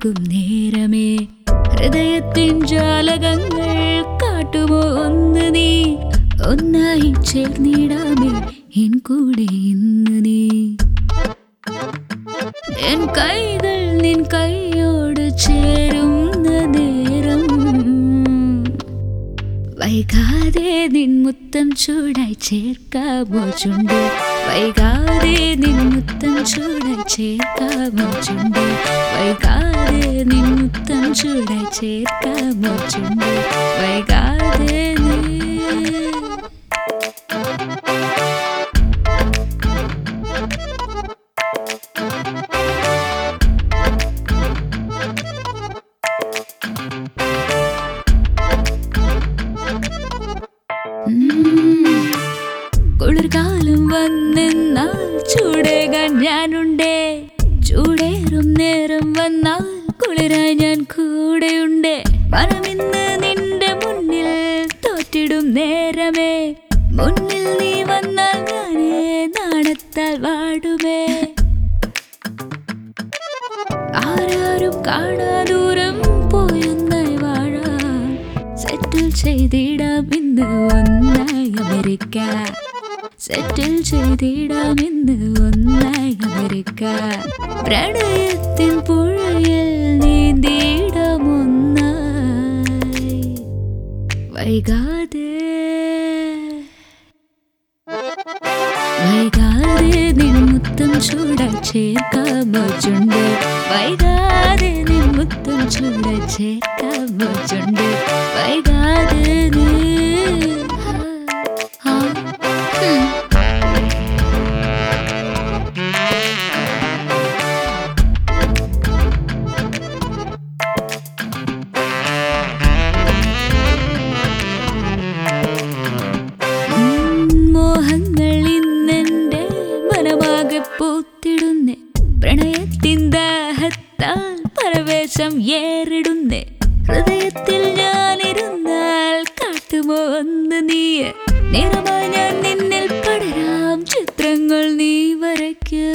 പൂക്കും നേരമേ ഹൃദയത്തിൻ ജാലകങ്ങൾ കാട്ടുമോ ഒന്ന് നീ ഒന്നായി ചേർന്നിടാമേ എൻ കൂടെ ഇന്ന് നീ എൻ കൈകൾ നിൻ കൈയോട് ചേരുന്ന നേരം വൈകാതെ നിൻ മുത്തം ചൂടായി ചേർക്കാമോ ചുണ്ട് വൈകാതെ നിൻ മുത്തം ചൂടായി ചേർക്കാമോ ചുണ്ട് വൈകാതെ നിൻ മുത്തം ചൂടായി ചേർക്കാമോ ചുണ്ട് വൈകാതെ നീ കുളിർകാലം വന്നെന്നാൽ ചൂടേകാൻ ഞാനുണ്ടേ ചൂടേറും നേരം വന്നാൽ കുളിരായി ഞാൻ കൂടെയുണ്ട് മനമിന്ന് നിന്റെ മുന്നിൽ തോറ്റിടും നേരമേ മുന്നിൽ നീ വന്നാൽ ഞാനേ നാണത്താൽ വാടുമേ ആരാരും കാണാ ദൂരം പോയൊന്നായി വാഴാം സെറ്റിൽ ചെയ്തിടാം ഇന്ന് ഒന്നായി അമേരിക്ക സെറ്റിൽ ചെയ്തിടാം ഇന്ന് ഒന്നായി അമേരിക്ക പ്രണയത്തിൻ പുഴയിൽ നീന്തിയിടാം ഒന്നായി വൈകാതെ വൈകാതെ നിൻ മുത്തം ചൂടായി ചേർക്കാമോ ചുണ്ട് വൈകാതെ നിൻ മുത്തം ചൂടായി ചേർക്കാമോ ചുണ്ട് വൈകാതെ നീ ആ, ആ, ഉം. ഉം, മോഹങ്ങൾ ഇന്നെന്റെ മനമാകെ പൂത്തിടുന്നേ പ്രണയത്തിൻ ദാഹത്താൽ പരവേശം ഏറിടുന്നേ ഹൃദയത്തിൽ ഞാനിരുന്നാൽ കാട്ടുമോ ഒന്ന് നീ നിറമായി ഞാൻ നിന്നിൽ പടരാം ചിത്രങ്ങൾ നീ വരയ്ക്ക്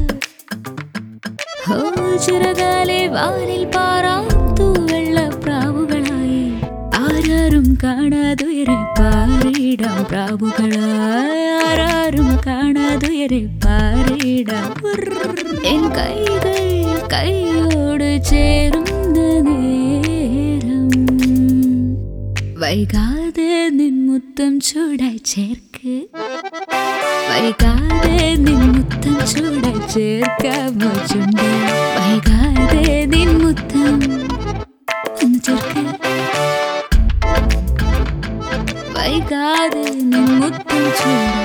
ഹോ ചിറകാലെ വാനിൽ പാറാം തൂവെള്ള പ്രാവുകളായി ആരാരും കാണാതുയരെ പാറിയിടാം പ്രാവുകളായി ആരാരും കാണാതുയരെ പാറിയിടാം ഉർർ. എൻ കൈകൾ കൈയോട് ചേരുന്ന നേരം വൈകാതെ നിൻ മുത്തം ചൂടായി ചേർക്ക് വൈകാതെ നിൻ മുത്തം ചൂടായി ചേർക്കാമോ ചുണ്ട് വൈകാതെ നിൻ മുത്തം ഒന്ന് ചേർക്ക് വൈകാതെ നിൻ മുത്തം ചൂടായി